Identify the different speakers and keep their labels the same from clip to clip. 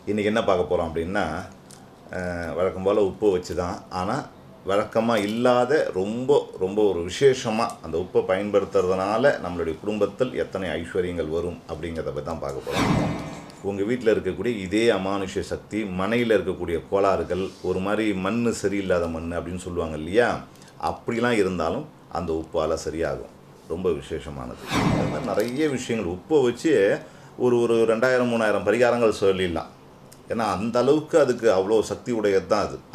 Speaker 1: இன்றைக்கி என்ன பார்க்க போகிறோம் அப்படின்னா அஹ், வழக்கம் போல் உப்பு வச்சு தான் ஆனால் வழக்கமாக இல்லாத ரொம்ப ரொம்ப ஒரு விசேஷமாக அந்த உப்பை பயன்படுத்துறதுனால நம்மளுடைய குடும்பத்தில் எத்தனை ஐஸ்வர்யங்கள் வரும் அப்படிங்கிறத பற்றி தான் பார்க்க போகிறோம் உங்கள் வீட்டில் இருக்கக்கூடிய இதே அமானுஷ்ய சக்தி மனையில் இருக்கக்கூடிய கோளாறுகள் ஒரு மாதிரி மண் சரியில்லாத மண் அப்படின்னு சொல்லுவாங்க இல்லையா அப்படிலாம் இருந்தாலும் அந்த உப்பால் சரியாகும் ரொம்ப விசேஷமானது அது மாதிரி நிறைய விஷயங்கள் உப்பை வச்சு ஒரு ஒரு ரெண்டாயிரம் மூணாயிரம் பரிகாரங்கள் சொல்லிடலாம் ஏன்னா அந்த அளவுக்கு அதுக்கு அவ்வளோ சக்தி உடையது தான் அது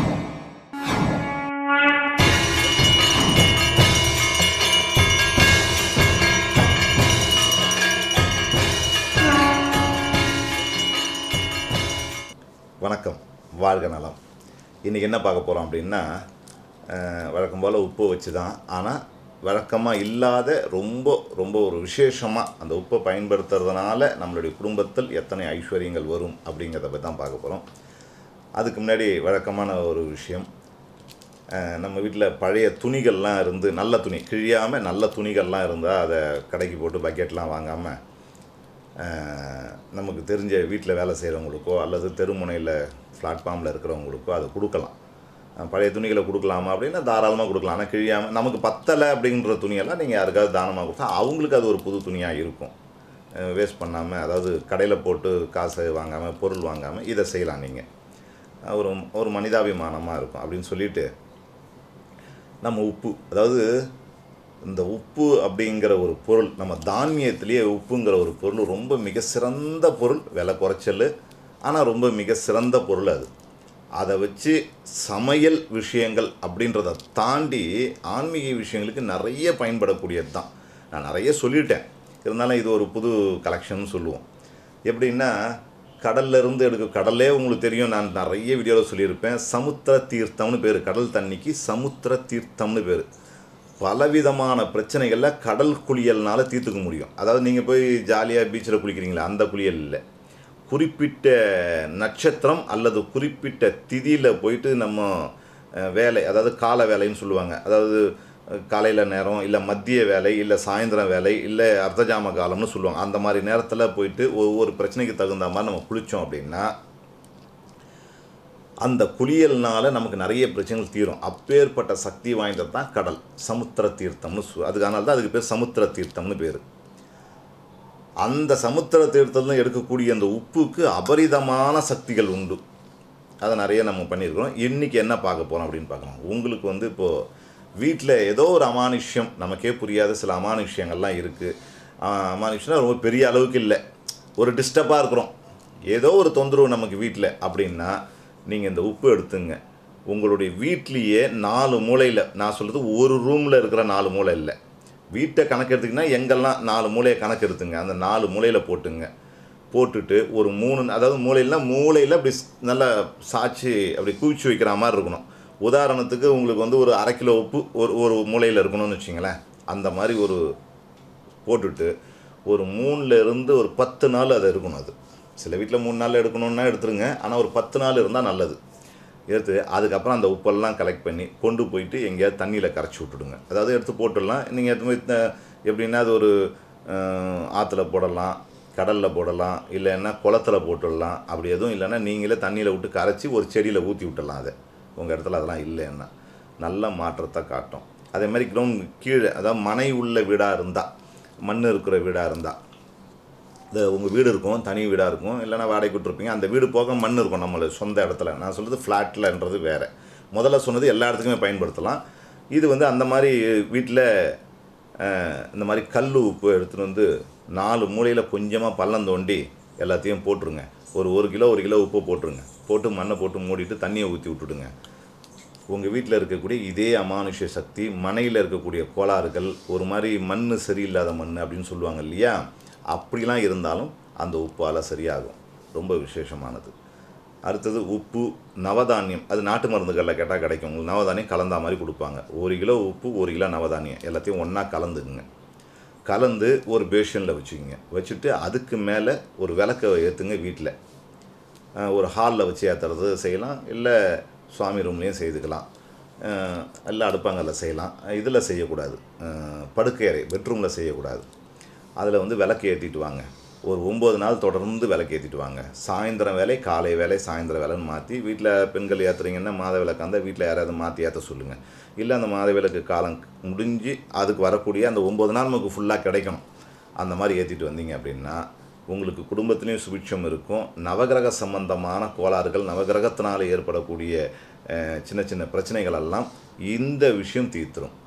Speaker 1: வணக்கம் வாழ்க நலம் இன்றைக்கி என்ன பார்க்க போகிறோம் அப்படின்னா அஹ், வழக்கம் போல் உப்பு வச்சு தான் ஆனால் வழக்கமாக இல்லாத ரொம்ப ரொம்ப ஒரு விசேஷமாக அந்த உப்பை பயன்படுத்துறதுனால நம்மளுடைய குடும்பத்தில் எத்தனை ஐஸ்வர்யங்கள் வரும் அப்படிங்கிறத பற்றி தான் பார்க்க போகிறோம் அதுக்கு முன்னாடி வழக்கமான ஒரு விஷயம் அஹ், நம்ம வீட்டில் பழைய துணிகள்லாம் இருந்து நல்ல துணி கிழியாமல் நல்ல துணிகள்லாம் இருந்தால் அதை கடைக்கு போட்டு பக்கெட்லாம் வாங்காமல் அஹ், நமக்கு தெரிஞ்ச வீட்டில் வேலை செய்கிறவங்களுக்கோ அல்லது தெருமுனையில் பிளாட்ஃபார்மில் இருக்கிறவங்களுக்கோ அதை கொடுக்கலாம் அஹ், பழைய துணிகளை கொடுக்கலாமா அப்படின்னா தாராளமாக கொடுக்கலாம் ஆனால் கிழியாமல் நமக்கு பத்தலை அப்படின்ற துணியெல்லாம் நீங்கள் யாருக்காவது தானமாக கொடுத்தா அவங்களுக்கு அது ஒரு புது துணியாக இருக்கும் வேஸ்ட் பண்ணாமல் அதாவது கடையில் போட்டு காசை வாங்காமல் பொருள் வாங்காமல் இதை செய்யலாம் நீங்கள் ஒரு ஒரு மனிதாபிமானமாக இருக்கும் அப்படின்னு சொல்லிட்டு நம்ம உப்பு அதாவது இந்த உப்பு அப்படிங்கிற ஒரு பொருள் நம்ம தானியத்திலேயே உப்புங்கிற ஒரு பொருள் ரொம்ப மிக சிறந்த பொருள் விலை குறைச்சல் ஆனால் ரொம்ப மிக சிறந்த பொருள் அது அதை வச்சு சமையல் விஷயங்கள் அப்படின்றத தாண்டி ஆன்மீக விஷயங்களுக்கு நிறைய பயன்படக்கூடியது தான் நான் நிறைய சொல்லிட்டேன் இருந்தாலும் இது ஒரு புது கலெக்ஷன் சொல்லுவோம் எப்படின்னா கடல்ல இருந்து எடுக்க கடல்லே உங்களுக்கு தெரியும் நான் நிறைய வீடியோவில் சொல்லியிருப்பேன் சமுத்திர தீர்த்தம்னு பேர் கடல் தண்ணிக்கு சமுத்திர தீர்த்தம்னு பேர் பலவிதமான பிரச்சனைகளில் கடல் குளியல்னால தீர்த்துக்க முடியும் அதாவது நீங்கள் போய் ஜாலியாக பீச்சில் குளிக்கிறீங்களா அந்த குளியல் இல்லை குறிப்பிட்ட நட்சத்திரம் அல்லது குறிப்பிட்ட திதியில் போயிட்டு நம்ம அஹ், வேலை அதாவது கால வேலைன்னு சொல்லுவாங்க அதாவது காலையில் நேரம் இல்லை மதிய வேலை இல்லை சாயந்தரம் வேலை இல்லை அர்த்தஜாம காலம்னு சொல்லுவாங்க அந்த மாதிரி நேரத்தில் போயிட்டு ஒவ்வொரு பிரச்சனைக்கு தகுந்த மாதிரி நம்ம குளித்தோம் அப்படின்னா அந்த குளியல்னால நமக்கு நிறைய பிரச்சனைகள் தீரும் அப்பேற்பட்ட சக்தி வாய்ந்தது தான் கடல் சமுத்திர தீர்த்தம்னு சொல் அதுக்கான தான் அதுக்கு பேர் சமுத்திர தீர்த்தம்னு பேர் அந்த சமுத்திர தீர்த்தத்தில் எடுக்கக்கூடிய அந்த உப்புக்கு அபரிதமான சக்திகள் உண்டு அதை நிறைய நம்ம பண்ணியிருக்கிறோம் இன்றைக்கி என்ன பார்க்க போகிறோம் அப்படின்னு பார்க்கலாம் உங்களுக்கு வந்து இப்போது வீட்டில் ஏதோ ஒரு அமானுஷ்யம் நமக்கே புரியாத சில அமானுஷ்யங்கள்லாம் இருக்குது அமானுஷ்யம்னா ரொம்ப பெரிய அளவுக்கு இல்லை ஒரு டிஸ்டர்பாக இருக்கிறோம் ஏதோ ஒரு தொந்தரவு நமக்கு வீட்டில் அப்படின்னா நீங்கள் இந்த உப்பு எடுத்துங்க உங்களுடைய வீட்லேயே நாலு மூலையில் நான் சொல்கிறது ஒரு ரூமில் இருக்கிற நாலு மூலை இல்லை வீட்டை கணக்கு எடுத்திங்கன்னா எங்கெல்லாம் நாலு மூலையை கணக்கு எடுத்துங்க அந்த நாலு மூலையில் போட்டுங்க போட்டுட்டு ஒரு மூணு அதாவது மூலையிலாம் மூலையில் அப்படி ஸ்- நல்லா சாய்ச்சி அப்படி குவிச்சு வைக்கிற மாதிரி இருக்கணும் உதாரணத்துக்கு உங்களுக்கு வந்து ஒரு அரை கிலோ உப்பு ஒரு ஒரு மூலையில் இருக்கணும்னு வச்சிங்களேன் அந்த மாதிரி ஒரு போட்டுட்டு ஒரு மூணுல இருந்து ஒரு பத்து நாள் அது இருக்கணும் அது சில வீட்டில் மூணு நாள் எடுக்கணுன்னா எடுத்துருங்க ஆனால் ஒரு பத்து நாள் இருந்தால் நல்லது எடுத்து அதுக்கப்புறம் அந்த உப்பெல்லாம் கலெக்ட் பண்ணி கொண்டு போயிட்டு எங்கேயாவது தண்ணியில் கரைச்சி விட்டுடுங்க அதாவது எடுத்து போட்டுடலாம் நீங்கள் எடுத்து போய் த- எப்படின்னா அது ஒரு அஹ், ஆற்றுல போடலாம் கடலில் போடலாம் இல்லைன்னா குளத்துல போட்டுடலாம் அப்படி எதுவும் இல்லைன்னா நீங்களே தண்ணியில் விட்டு கரைச்சி ஒரு செடியில் ஊற்றி விட்டுடலாம் அதை உங்கள் இடத்துல அதெல்லாம் இல்லைன்னா நல்ல மாற்றத்தை காட்டும் அதே மாதிரி கிரவுண்ட் கீழே அதாவது மனை உள்ள வீடாக இருந்தால் மண் இருக்கிற வீடாக இருந்தால் இந்த உங்கள் வீடு இருக்கும் தனி வீடாக இருக்கும் இல்லைன்னா வாடகை விட்டுருப்பீங்க அந்த வீடு போக மண் இருக்கும் நம்மள சொந்த இடத்துல நான் சொல்கிறது ஃப்ளாட்லன்றது வேறு முதல்ல சொன்னது எல்லா இடத்துக்குமே பயன்படுத்தலாம் இது வந்து அந்த மாதிரி வீட்டில் இந்த மாதிரி கல் உப்பு எடுத்துகிட்டு வந்து நாலு மூலையில் கொஞ்சமாக பள்ளம் தோண்டி எல்லாத்தையும் போட்டுருங்க ஒரு ஒரு கிலோ ஒரு கிலோ உப்பு போட்டுருங்க போட்டு மண்ணை போட்டு மூடிட்டு தண்ணியை ஊற்றி விட்டுடுங்க உங்கள் வீட்டில் இருக்கக்கூடிய இதே அமானுஷ்ய சக்தி மனையில் இருக்கக்கூடிய கோளாறுகள் ஒரு மாதிரி மண் சரியில்லாத மண் அப்படின்னு சொல்லுவாங்க இல்லையா அப்படிலாம் இருந்தாலும் அந்த உப்பால் சரியாகும் ரொம்ப விசேஷமானது அடுத்தது உப்பு நவதானியம் அது நாட்டு மருந்துகளில் கேட்டால் கிடைக்கும் உங்களுக்கு நவதானியம் கலந்தா மாதிரி கொடுப்பாங்க ஒரு கிலோ உப்பு ஒரு கிலோ நவதானியம் எல்லாத்தையும் ஒன்றா கலந்துக்குங்க கலந்து ஒரு பேஷனில் வச்சுக்கோங்க வச்சுட்டு அதுக்கு மேலே ஒரு விளக்கை ஏற்றுங்க வீட்டில் அஹ் ஒரு ஹாலில் வச்சு ஏற்றுறது செய்யலாம் இல்லை சுவாமி ரூம்லேயும் செய்துக்கலாம் அஹ் இல்லை அடுப்பாங்கல்ல செய்யலாம் இதில் செய்யக்கூடாது அஹ் படுக்கை அறை பெட்ரூமில் செய்யக்கூடாது அதில் வந்து விளக்கு ஏற்றிட்டு வாங்க ஒரு ஒம்பது நாள் தொடர்ந்து விளக்கேற்றிட்டு வாங்க சாயந்தரம் வேலை காலை வேலை சாயந்தரம் வேலைன்னு மாற்றி வீட்டில் பெண்கள் ஏற்றுறீங்கன்னா மாத விளக்கு அந்த வீட்டில் யாராவது மாற்றி ஏற்ற சொல்லுங்கள் இல்லை அந்த மாத விளக்கு காலம் முடிஞ்சு அதுக்கு வரக்கூடிய அந்த ஒம்பது நாள் நமக்கு ஃபுல்லாக கிடைக்கணும் அந்த மாதிரி ஏற்றிட்டு வந்தீங்க அப்படின்னா உங்களுக்கு குடும்பத்துலேயும் சுபிட்சம் இருக்கும் நவகிரக சம்பந்தமான கோளாறுகள் நவகிரகத்தினால் ஏற்படக்கூடிய அஹ், சின்ன சின்ன பிரச்சனைகள் எல்லாம் இந்த விஷயம் தீர்த்துரும்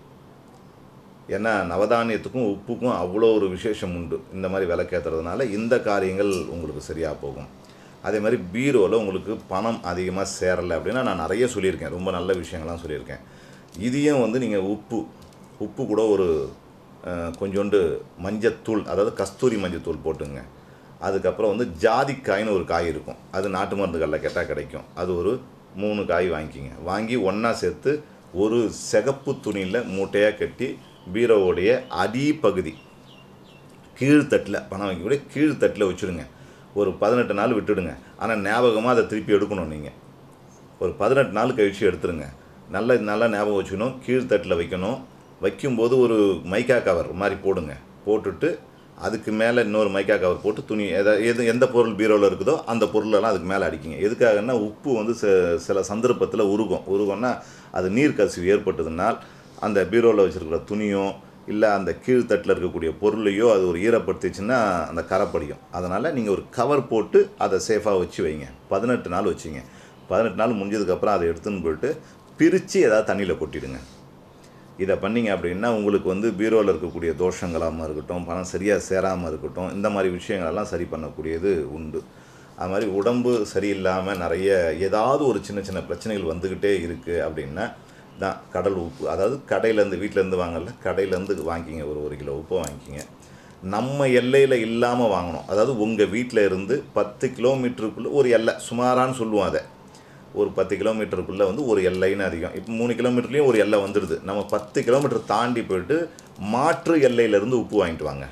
Speaker 1: ஏன்னா நவதானியத்துக்கும் உப்புக்கும் அவ்வளோ ஒரு விசேஷம் உண்டு இந்த மாதிரி விளக்கேற்றுறதுனால இந்த காரியங்கள் உங்களுக்கு சரியாக போகும் அதே மாதிரி பீரோவில் உங்களுக்கு பணம் அதிகமாக சேரலை அப்படின்னா நான் நிறைய சொல்லியிருக்கேன் ரொம்ப நல்ல விஷயங்கள்லாம் சொல்லியிருக்கேன் இதையும் வந்து நீங்கள் உப்பு உப்பு கூட ஒரு அஹ், கொஞ்சோண்டு மஞ்சத்தூள் அதாவது கஸ்தூரி மஞ்சத்தூள் போட்டுங்க அதுக்கப்புறம் வந்து ஜாதிக்காய்னு ஒரு காய் இருக்கும் அது நாட்டு மருந்துகளில் கேட்டால் கிடைக்கும் அது ஒரு மூணு காய் வாங்கிக்கிங்க வாங்கி ஒன்றா சேர்த்து ஒரு சிகப்பு துணியில் மூட்டையாக கட்டி பீரோவுடைய அடிப்பகுதி கீழ்த்தட்டில் பணம் வைக்கக்கூடிய கீழ்த்தட்டில் வச்சுடுங்க ஒரு பதினெட்டு நாள் விட்டுடுங்க ஆனால் ஞாபகமாக அதை திருப்பி எடுக்கணும் நீங்கள் ஒரு பதினெட்டு நாள் கழிச்சு எடுத்துருங்க நல்ல நல்லா ஞாபகம் வச்சுக்கணும் கீழ்த்தட்டில் வைக்கணும் வைக்கும்போது ஒரு மைக்கா கவர் மாதிரி போடுங்க போட்டுட்டு அதுக்கு மேலே இன்னொரு மைக்கா கவர் போட்டு துணி எதை எது எந்த பொருள் பீரோவில் இருக்குதோ அந்த பொருளெல்லாம் அதுக்கு மேலே அடிக்குங்க எதுக்காகன்னா உப்பு வந்து ச- சில சந்தர்ப்பத்தில் உருகும் உருகும்னா அது நீர் கசிவு ஏற்பட்டதுனால் அந்த பீரோவில் வச்சுருக்கிற துணியோ இல்லை அந்த கீழ்த்தட்டில் இருக்கக்கூடிய பொருளையோ அது ஒரு ஈரப்படுத்திச்சுன்னா அந்த கரைப்படியும் அதனால் நீங்கள் ஒரு கவர் போட்டு அதை சேஃபாக வச்சு வைங்க பதினெட்டு நாள் வச்சுங்க பதினெட்டு நாள் முடிஞ்சதுக்கப்புறம் அதை எடுத்துன்னு போயிட்டு பிரித்து ஏதாவது தண்ணியில் கொட்டிடுங்க இதை பண்ணீங்க அப்படின்னா உங்களுக்கு வந்து பீரோவில் இருக்கக்கூடிய தோஷங்களாமல் இருக்கட்டும் பணம் சரியாக சேராமல் இருக்கட்டும் இந்த மாதிரி விஷயங்களெல்லாம் சரி பண்ணக்கூடியது உண்டு அது மாதிரி உடம்பு சரியில்லாமல் நிறைய ஏதாவது ஒரு சின்ன சின்ன பிரச்சனைகள் வந்துக்கிட்டே இருக்குது அப்படின்னா தான் கடல் உப்பு அதாவது கடையிலேருந்து வீட்டிலேருந்து வாங்கல கடையிலேருந்து வாங்கிக்கிங்க ஒரு ஒரு கிலோ உப்பு வாங்கிக்கிங்க நம்ம எல்லையில் இல்லாமல் வாங்கணும் அதாவது உங்கள் வீட்டில் இருந்து பத்து கிலோமீட்டருக்குள்ளே ஒரு எல்லை சுமாரான்னு சொல்லுவோம் அதை ஒரு பத்து கிலோமீட்டருக்குள்ளே வந்து ஒரு எல்லைன்னு அதிகம் இப்போ மூணு கிலோமீட்டர்லேயும் ஒரு எல்லை வந்துடுது நம்ம பத்து கிலோமீட்டர் தாண்டி போயிட்டு மாற்று எல்லையிலேருந்து உப்பு வாங்கிட்டு வாங்க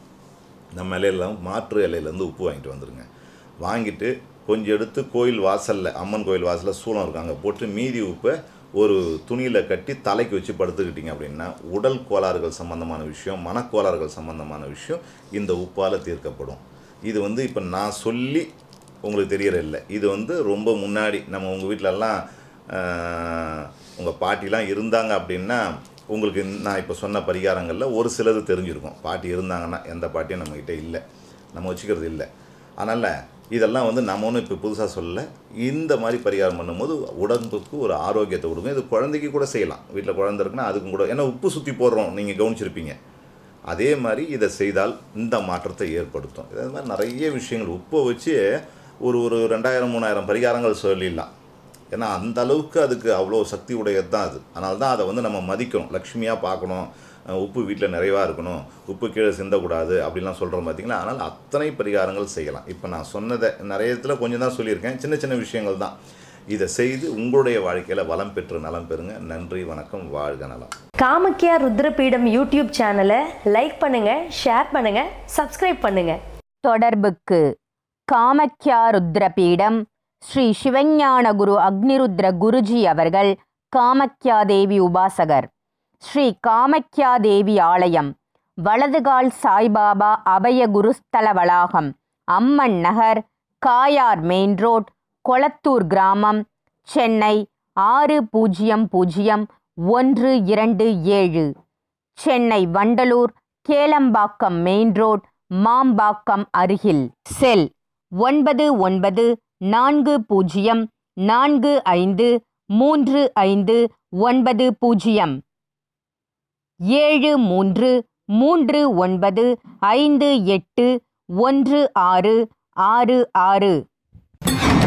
Speaker 1: நம்ம எல்லையில மாற்று எல்லையிலேருந்து உப்பு வாங்கிட்டு வந்துடுங்க வாங்கிட்டு கொஞ்சம் எடுத்து கோயில் வாசலில் அம்மன் கோயில் வாசலில் சூளம் இருக்காங்க போட்டு மீதி உப்பை ஒரு துணியில் கட்டி தலைக்கு வச்சு படுத்துக்கிட்டீங்க அப்படின்னா உடல் கோளாறுகள் சம்பந்தமான விஷயம் மனக்கோளாறுகள் சம்பந்தமான விஷயம் இந்த உப்பால் தீர்க்கப்படும் இது வந்து இப்போ நான் சொல்லி உங்களுக்கு தெரியற இல்லை இது வந்து ரொம்ப முன்னாடி நம்ம உங்கள் வீட்டிலலாம் உங்கள் பாட்டிலாம் இருந்தாங்க அப்படின்னா உங்களுக்கு நான் இப்போ சொன்ன பரிகாரங்களில் ஒரு சிலது தெரிஞ்சிருக்கும் பாட்டி இருந்தாங்கன்னா எந்த பாட்டியும் நம்மக்கிட்ட இல்லை நம்ம வச்சுக்கிறது இல்லை அதனால் இதெல்லாம் வந்து நம்ம ஒன்றும் இப்போ புதுசாக சொல்லல இந்த மாதிரி பரிகாரம் பண்ணும்போது உடம்புக்கு ஒரு ஆரோக்கியத்தை கொடுக்கும் இது குழந்தைக்கு கூட செய்யலாம் வீட்டில் குழந்தை இருக்குன்னா அதுக்கும் கூட ஏன்னா உப்பு சுற்றி போடுறோம் நீங்கள் கவனிச்சிருப்பீங்க அதே மாதிரி இதை செய்தால் இந்த மாற்றத்தை ஏற்படுத்தும் இது மாதிரி நிறைய விஷயங்கள் உப்பை வச்சு ஒரு ஒரு ரெண்டாயிரம் மூணாயிரம் பரிகாரங்கள் சொல்லிடலாம் ஏன்னா அந்த அளவுக்கு அதுக்கு அவ்வளோ சக்தி உடையது தான் அது அதனால தான் அதை வந்து நம்ம மதிக்கணும் லக்ஷ்மியாக பார்க்கணும் அஹ் உப்பு வீட்டில் நிறைவாக இருக்கணும் உப்பு கீழே சிந்தக்கூடாது அப்படிலாம் சொல்கிறோம் பார்த்தீங்களா அதனால் அத்தனை பரிகாரங்கள் செய்யலாம் இப்போ நான் சொன்னதை நிறைய இடத்துல கொஞ்சம் தான் சொல்லியிருக்கேன் சின்ன சின்ன விஷயங்கள் தான் இதை செய்து உங்களுடைய வாழ்க்கையில் வளம் பெற்று நலம் பெறுங்க நன்றி வணக்கம் வாழ்க நலம்
Speaker 2: காமக்கியா ருத்ரபீடம் யூடியூப் சேனலை லைக் பண்ணுங்க ஷேர் பண்ணுங்க சப்ஸ்கிரைப் பண்ணுங்க
Speaker 3: தொடர்புக்கு காமக்யா ருத்ரபீடம் ஸ்ரீ சிவஞான குரு அக்னிருத்ர குருஜி அவர்கள் காமக்யா தேவி உபாசகர் ஸ்ரீ காமக்யா தேவி ஆலயம் வலதுகால் சாய்பாபா அபய குருஸ்தல வளாகம் அம்மன் நகர் காயார் மெயின் ரோட் கொளத்தூர் கிராமம் சென்னை ஆறு பூஜ்ஜியம் பூஜ்ஜியம் ஒன்று இரண்டு ஏழு சென்னை வண்டலூர் கேளம்பாக்கம் மெயின் ரோட் மாம்பாக்கம் அருகில் செல் ஒன்பது ஒன்பது நான்கு பூஜ்ஜியம் நான்கு ஐந்து மூன்று ஐந்து ஒன்பது பூஜ்ஜியம் ஏழு மூன்று மூன்று ஒன்பது ஐந்து எட்டு ஒன்று ஆறு ஆறு ஆறு